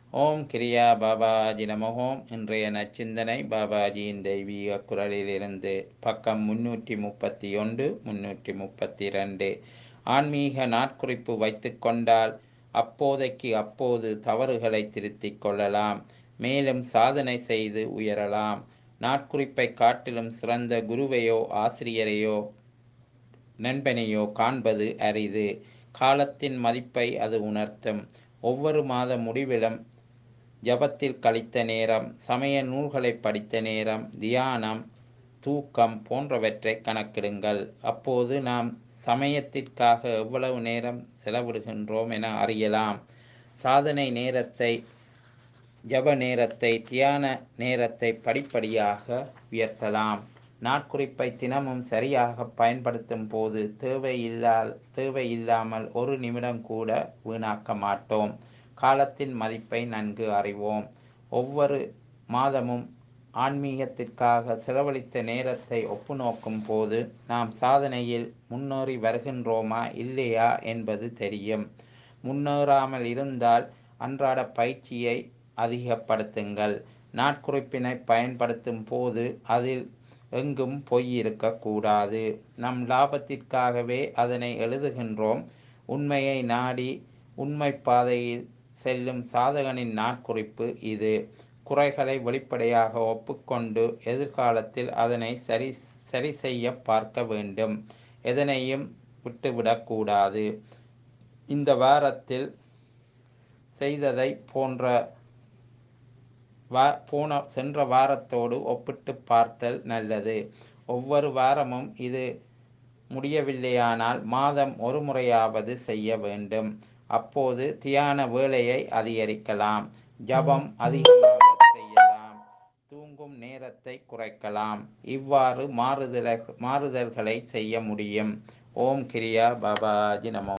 ஓம் கிரியா பாபாஜி நமகோம் இன்றைய நச்சிந்தனை பாபாஜியின் தெய்வீக குரலிலிருந்து பக்கம் முன்னூற்றி முப்பத்தி ஒன்று முன்னூற்றி முப்பத்தி ரெண்டு ஆன்மீக நாட்குறிப்பு வைத்து கொண்டால் அப்போதைக்கு அப்போது தவறுகளை திருத்திக் கொள்ளலாம் மேலும் சாதனை செய்து உயரலாம் நாட்குறிப்பை காட்டிலும் சிறந்த குருவையோ ஆசிரியரையோ நண்பனையோ காண்பது அரிது காலத்தின் மதிப்பை அது உணர்த்தும் ஒவ்வொரு மாத முடிவிலும் ஜபத்தில் கழித்த நேரம் சமய நூல்களை படித்த நேரம் தியானம் தூக்கம் போன்றவற்றை கணக்கிடுங்கள் அப்போது நாம் சமயத்திற்காக எவ்வளவு நேரம் செலவிடுகின்றோம் என அறியலாம் சாதனை நேரத்தை ஜப நேரத்தை தியான நேரத்தை படிப்படியாக உயர்த்தலாம் நாட்குறிப்பை தினமும் சரியாக பயன்படுத்தும் போது தேவையில்லா தேவையில்லாமல் ஒரு நிமிடம் கூட வீணாக்க மாட்டோம் காலத்தின் மதிப்பை நன்கு அறிவோம் ஒவ்வொரு மாதமும் ஆன்மீகத்திற்காக செலவழித்த நேரத்தை ஒப்பு நோக்கும் போது நாம் சாதனையில் முன்னேறி வருகின்றோமா இல்லையா என்பது தெரியும் முன்னேறாமல் இருந்தால் அன்றாட பயிற்சியை அதிகப்படுத்துங்கள் நாட்குறிப்பினை பயன்படுத்தும் போது அதில் எங்கும் பொய் இருக்கக்கூடாது நம் லாபத்திற்காகவே அதனை எழுதுகின்றோம் உண்மையை நாடி உண்மை பாதையில் செல்லும் சாதகனின் நாட்குறிப்பு இது குறைகளை வெளிப்படையாக ஒப்புக்கொண்டு எதிர்காலத்தில் அதனை சரி சரி செய்ய பார்க்க வேண்டும் எதனையும் விட்டுவிடக்கூடாது இந்த வாரத்தில் செய்ததை போன்ற வா போன சென்ற வாரத்தோடு ஒப்பிட்டு பார்த்தல் நல்லது ஒவ்வொரு வாரமும் இது முடியவில்லையானால் மாதம் ஒரு முறையாவது செய்ய வேண்டும் அப்போது தியான வேலையை அதிகரிக்கலாம் ஜபம் அதிகமாக செய்யலாம் தூங்கும் நேரத்தை குறைக்கலாம் இவ்வாறு மாறுதல் மாறுதல்களை செய்ய முடியும் ஓம் கிரியா பாபாஜி நமோ